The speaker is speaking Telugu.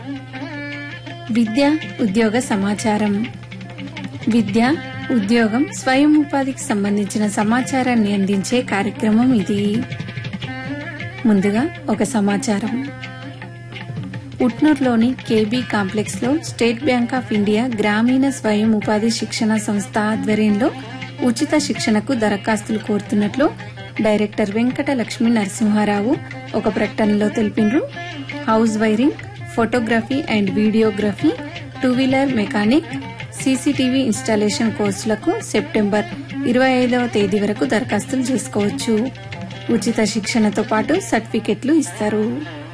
విద్య ఉద్యోగ సమాచారం విద్య ఉద్యోగం స్వయం ఉపాధికి సంబంధించిన సమాచారాన్ని అందించే కార్యక్రమం ఇది ముందుగా ఒక సమాచారం ఉట్నూరులోని కేబీ కాంప్లెక్స్ లో స్టేట్ బ్యాంక్ ఆఫ్ ఇండియా గ్రామీణ స్వయం ఉపాధి శిక్షణ సంస్థ ఆధ్వర్యంలో ఉచిత శిక్షణకు దరఖాస్తులు కోరుతున్నట్లు డైరెక్టర్ వెంకట లక్ష్మీ నరసింహారావు ఒక ప్రకటనలో తెలిపిండ్రు house wiring photography and videography two wheeler mechanic CCTV installation కోర్సులకు సెప్టెంబర్ ఇరవై ఐదవ తేదీ వరకు దరఖాస్తులు చేసుకోవచ్చు ఉచిత శిక్షణతో పాటు సర్టిఫికెట్లు ఇస్తారు